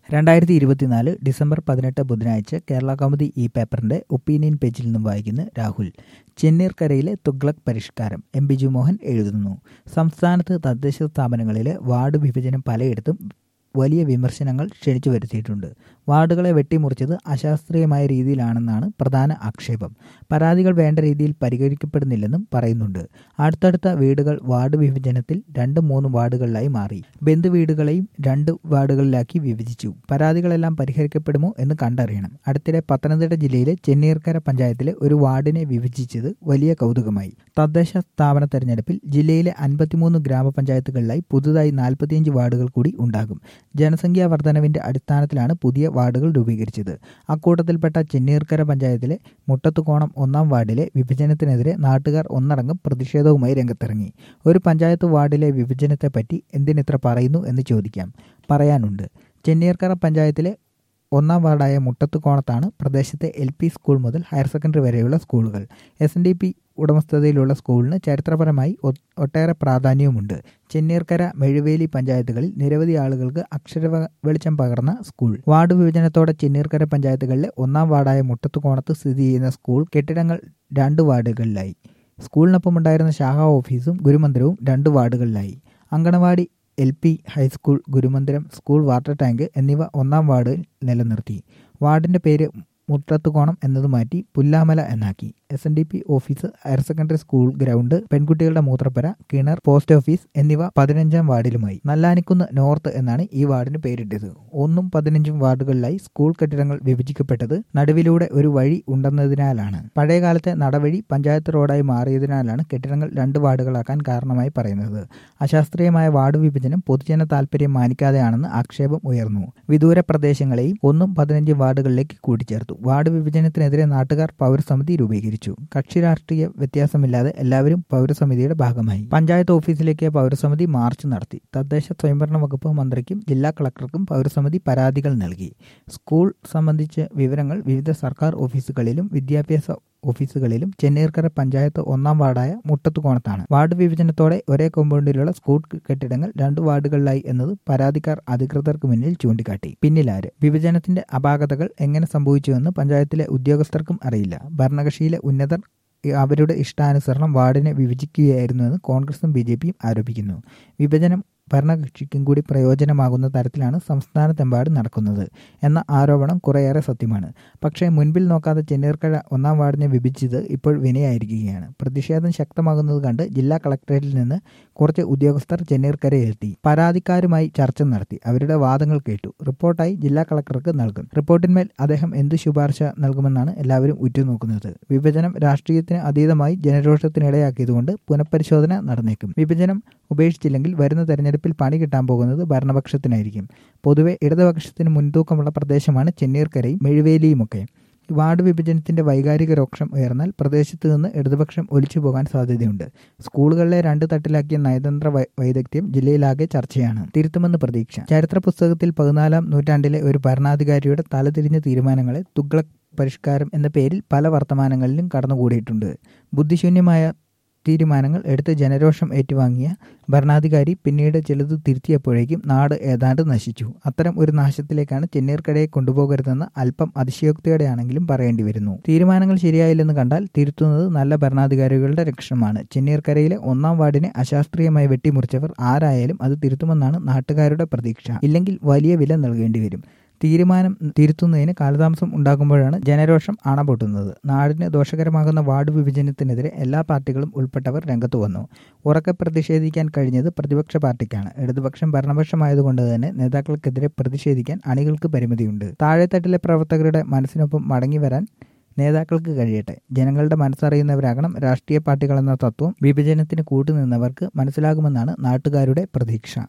രണ്ടായിരത്തി ഇരുപത്തിനാല് ഡിസംബർ പതിനെട്ട് ബുധനാഴ്ച കേരള കൗമുദി ഈ പേപ്പറിന്റെ ഒപ്പീനിയൻ പേജിൽ നിന്നും വായിക്കുന്ന രാഹുൽ ചെന്നീർക്കരയിലെ തുഗ്ലക് പരിഷ്കാരം എം ബിജു മോഹൻ എഴുതുന്നു സംസ്ഥാനത്ത് തദ്ദേശ സ്ഥാപനങ്ങളിലെ വാർഡ് വിഭജനം പലയിടത്തും വലിയ വിമർശനങ്ങൾ ക്ഷണിച്ചു വരുത്തിയിട്ടുണ്ട് വാർഡുകളെ വെട്ടിമുറിച്ചത് അശാസ്ത്രീയമായ രീതിയിലാണെന്നാണ് പ്രധാന ആക്ഷേപം പരാതികൾ വേണ്ട രീതിയിൽ പരിഹരിക്കപ്പെടുന്നില്ലെന്നും പറയുന്നുണ്ട് അടുത്തടുത്ത വീടുകൾ വാർഡ് വിഭജനത്തിൽ രണ്ട് മൂന്ന് വാർഡുകളിലായി മാറി ബന്ധുവീടുകളെയും രണ്ട് വാർഡുകളിലാക്കി വിഭജിച്ചു പരാതികളെല്ലാം പരിഹരിക്കപ്പെടുമോ എന്ന് കണ്ടറിയണം അടുത്തിടെ പത്തനംതിട്ട ജില്ലയിലെ ചെന്നീർക്കര പഞ്ചായത്തിലെ ഒരു വാർഡിനെ വിഭജിച്ചത് വലിയ കൗതുകമായി തദ്ദേശ സ്ഥാപന തെരഞ്ഞെടുപ്പിൽ ജില്ലയിലെ അൻപത്തിമൂന്ന് ഗ്രാമപഞ്ചായത്തുകളിലായി പുതുതായി നാൽപ്പത്തിയഞ്ച് വാർഡുകൾ കൂടി ഉണ്ടാകും ജനസംഖ്യാ വർധനവിന്റെ അടിസ്ഥാനത്തിലാണ് പുതിയ വാർഡുകൾ രൂപീകരിച്ചത് അക്കൂട്ടത്തിൽപ്പെട്ട ചെന്നീർക്കര പഞ്ചായത്തിലെ മുട്ടത്തുകോണം ഒന്നാം വാർഡിലെ വിഭജനത്തിനെതിരെ നാട്ടുകാർ ഒന്നടങ്കം പ്രതിഷേധവുമായി രംഗത്തിറങ്ങി ഒരു പഞ്ചായത്ത് വാർഡിലെ വിഭജനത്തെപ്പറ്റി എന്തിനിത്ര പറയുന്നു എന്ന് ചോദിക്കാം പറയാനുണ്ട് ചെന്നീർക്കര പഞ്ചായത്തിലെ ഒന്നാം വാർഡായ മുട്ടത്തുകോണത്താണ് പ്രദേശത്തെ എൽ പി സ്കൂൾ മുതൽ ഹയർ സെക്കൻഡറി വരെയുള്ള സ്കൂളുകൾ എസ് എൻ ഡി പി ഉടമസ്ഥതയിലുള്ള സ്കൂളിന് ചരിത്രപരമായി ഒട്ടേറെ പ്രാധാന്യവുമുണ്ട് ചെന്നീർക്കര മെഴുവേലി പഞ്ചായത്തുകളിൽ നിരവധി ആളുകൾക്ക് അക്ഷര വെളിച്ചം പകർന്ന സ്കൂൾ വാർഡ് വിഭജനത്തോടെ ചെന്നീർക്കര പഞ്ചായത്തുകളിലെ ഒന്നാം വാർഡായ മുട്ടത്തുകോണത്ത് സ്ഥിതി ചെയ്യുന്ന സ്കൂൾ കെട്ടിടങ്ങൾ രണ്ട് വാർഡുകളിലായി സ്കൂളിനൊപ്പം ഉണ്ടായിരുന്ന ശാഖാ ഓഫീസും ഗുരുമന്ദിരവും രണ്ട് വാർഡുകളിലായി അങ്കണവാടി എൽ പി ഹൈസ്കൂൾ ഗുരുമന്ദിരം സ്കൂൾ വാട്ടർ ടാങ്ക് എന്നിവ ഒന്നാം വാർഡിൽ നിലനിർത്തി വാർഡിന്റെ പേര് മുട്ടത്തുകോണം എന്നത് മാറ്റി പുല്ലാമല എന്നാക്കി S N D P office higher secondary school ground പെൺകുട്ടികളുടെ മൂത്രപ്പര കിണർ പോസ്റ്റ് ഓഫീസ് എന്നിവ പതിനഞ്ചാം വാർഡിലുമായി നല്ലാനിക്കുന്ന് നോർത്ത് എന്നാണ് ഈ വാർഡിന് പേരിട്ടത് ഒന്നും പതിനഞ്ചും വാർഡുകളിലായി സ്കൂൾ കെട്ടിടങ്ങൾ വിഭജിക്കപ്പെട്ടത് നടുവിലൂടെ ഒരു വഴി ഉണ്ടെന്നതിനാലാണ് പഴയകാലത്തെ നടവഴി പഞ്ചായത്ത് റോഡായി മാറിയതിനാലാണ് കെട്ടിടങ്ങൾ രണ്ട് വാർഡുകളാക്കാൻ കാരണമായി പറയുന്നത് അശാസ്ത്രീയമായ വാർഡ് വിഭജനം പൊതുജന താൽപര്യം മാനിക്കാതെയാണെന്ന് ആക്ഷേപം ഉയർന്നു വിദൂര പ്രദേശങ്ങളെയും ഒന്നും പതിനഞ്ച് വാർഡുകളിലേക്ക് കൂട്ടിച്ചേർത്തു വാർഡ് വിഭജനത്തിനെതിരെ നാട്ടുകാർ പൗരസമിതി രൂപീകരിച്ചു കക്ഷി രാഷ്ട്രീയ വ്യത്യാസമില്ലാതെ എല്ലാവരും പൗരസമിതിയുടെ ഭാഗമായി പഞ്ചായത്ത് ഓഫീസിലേക്ക് പൗരസമിതി മാർച്ച് നടത്തി തദ്ദേശ സ്വയംഭരണ വകുപ്പ് മന്ത്രിക്കും ജില്ലാ കളക്ടർക്കും പൗരസമിതി പരാതികൾ നൽകി സ്കൂൾ സംബന്ധിച്ച് വിവരങ്ങൾ വിവിധ സർക്കാർ ഓഫീസുകളിലും വിദ്യാഭ്യാസ ഓഫീസുകളിലും ചെന്നീർക്കര പഞ്ചായത്ത് ഒന്നാം വാർഡായ മുട്ടത്തുകോണത്താണ് വാർഡ് വിഭജനത്തോടെ ഒരേ കോമ്പൗണ്ടിലുള്ള സ്കൂൾ കെട്ടിടങ്ങൾ രണ്ട് വാർഡുകളിലായി എന്നത് പരാതിക്കാർ അധികൃതർക്ക് മുന്നിൽ ചൂണ്ടിക്കാട്ടി പിന്നിലാര് വിഭജനത്തിന്റെ അപാകതകൾ എങ്ങനെ സംഭവിച്ചുവെന്ന് പഞ്ചായത്തിലെ ഉദ്യോഗസ്ഥർക്കും അറിയില്ല ഭരണകക്ഷിയിലെ ഉന്നതർ അവരുടെ ഇഷ്ടാനുസരണം വാർഡിനെ വിഭജിക്കുകയായിരുന്നുവെന്ന് കോൺഗ്രസും ബി ജെ പിയും ആരോപിക്കുന്നു വിഭജനം ഭരണകക്ഷിക്കും കൂടി പ്രയോജനമാകുന്ന തരത്തിലാണ് സംസ്ഥാനത്തെമ്പാടും നടക്കുന്നത് എന്ന ആരോപണം കുറേയേറെ സത്യമാണ് പക്ഷേ മുൻപിൽ നോക്കാതെ ചെന്നീർക്കഴ ഒന്നാം വാർഡിനെ വിഭജിച്ചത് ഇപ്പോൾ വിനയായിരിക്കുകയാണ് പ്രതിഷേധം ശക്തമാകുന്നത് കണ്ട് ജില്ലാ കളക്ടറേറ്റിൽ നിന്ന് കുറച്ച് ഉദ്യോഗസ്ഥർ ചെന്നീർക്കരയിലെത്തി പരാതിക്കാരുമായി ചർച്ച നടത്തി അവരുടെ വാദങ്ങൾ കേട്ടു റിപ്പോർട്ടായി ജില്ലാ കളക്ടർക്ക് നൽകും റിപ്പോർട്ടിന്മേൽ അദ്ദേഹം എന്തു ശുപാർശ നൽകുമെന്നാണ് എല്ലാവരും ഉറ്റുനോക്കുന്നത് വിഭജനം രാഷ്ട്രീയത്തിന് അതീതമായി ജനരോഷത്തിനിടയാക്കിയതുകൊണ്ട് പുനഃപരിശോധന നടന്നേക്കും വിഭജനം ഉപേക്ഷിച്ചില്ലെങ്കിൽ വരുന്ന തെരഞ്ഞെടുപ്പിൽ പണി കിട്ടാൻ പോകുന്നത് ഭരണപക്ഷത്തിനായിരിക്കും പൊതുവെ ഇടതുപക്ഷത്തിന് മുൻതൂക്കമുള്ള പ്രദേശമാണ് ചെന്നീർക്കരയും മെഴുവേലിയുമൊക്കെ വാർഡ് വിഭജനത്തിന്റെ വൈകാരിക രോക്ഷം ഉയർന്നാൽ പ്രദേശത്ത് നിന്ന് ഇടതുപക്ഷം ഒലിച്ചു പോകാൻ സാധ്യതയുണ്ട് സ്കൂളുകളിലെ രണ്ട് തട്ടിലാക്കിയ നയതന്ത്ര വൈദഗ്ധ്യം ജില്ലയിലാകെ ചർച്ചയാണ് തിരുത്തുമെന്ന് പ്രതീക്ഷ ചരിത്ര പുസ്തകത്തിൽ പതിനാലാം നൂറ്റാണ്ടിലെ ഒരു ഭരണാധികാരിയുടെ തലതിരിഞ്ഞ തീരുമാനങ്ങളെ തുഗ്ലക് പരിഷ്കാരം എന്ന പേരിൽ പല വർത്തമാനങ്ങളിലും കടന്നുകൂടിയിട്ടുണ്ട് ബുദ്ധിശൂന്യമായ തീരുമാനങ്ങൾ എടുത്ത് ജനരോഷം ഏറ്റുവാങ്ങിയ ഭരണാധികാരി പിന്നീട് ചിലത് തിരുത്തിയപ്പോഴേക്കും നാട് ഏതാണ്ട് നശിച്ചു അത്തരം ഒരു നാശത്തിലേക്കാണ് ചെന്നീർക്കടയെ കൊണ്ടുപോകരുതെന്ന് അല്പം അതിശയോക്തിയോടെയാണെങ്കിലും പറയേണ്ടി വരുന്നു തീരുമാനങ്ങൾ ശരിയായില്ലെന്ന് കണ്ടാൽ തിരുത്തുന്നത് നല്ല ഭരണാധികാരികളുടെ ലക്ഷണമാണ് ചെന്നീർക്കരയിലെ ഒന്നാം വാർഡിനെ അശാസ്ത്രീയമായി വെട്ടിമുറിച്ചവർ ആരായാലും അത് തിരുത്തുമെന്നാണ് നാട്ടുകാരുടെ പ്രതീക്ഷ ഇല്ലെങ്കിൽ വലിയ വില നൽകേണ്ടി വരും തീരുമാനം തിരുത്തുന്നതിന് കാലതാമസം ഉണ്ടാകുമ്പോഴാണ് ജനരോഷം അണപൊട്ടുന്നത് നാടിന് ദോഷകരമാകുന്ന വാർഡ് വിഭജനത്തിനെതിരെ എല്ലാ പാർട്ടികളും ഉൾപ്പെട്ടവർ രംഗത്തു വന്നു ഉറക്കെ പ്രതിഷേധിക്കാൻ കഴിഞ്ഞത് പ്രതിപക്ഷ പാർട്ടിക്കാണ് ഇടതുപക്ഷം ഭരണപക്ഷമായതുകൊണ്ട് തന്നെ നേതാക്കൾക്കെതിരെ പ്രതിഷേധിക്കാൻ അണികൾക്ക് പരിമിതിയുണ്ട് താഴെത്തട്ടിലെ പ്രവർത്തകരുടെ മനസ്സിനൊപ്പം മടങ്ങി വരാൻ നേതാക്കൾക്ക് കഴിയട്ടെ ജനങ്ങളുടെ മനസ്സറിയുന്നവരാകണം രാഷ്ട്രീയ പാർട്ടികളെന്ന തത്വം വിഭജനത്തിന് കൂട്ടുനിന്നവർക്ക് മനസ്സിലാകുമെന്നാണ് നാട്ടുകാരുടെ പ്രതീക്ഷ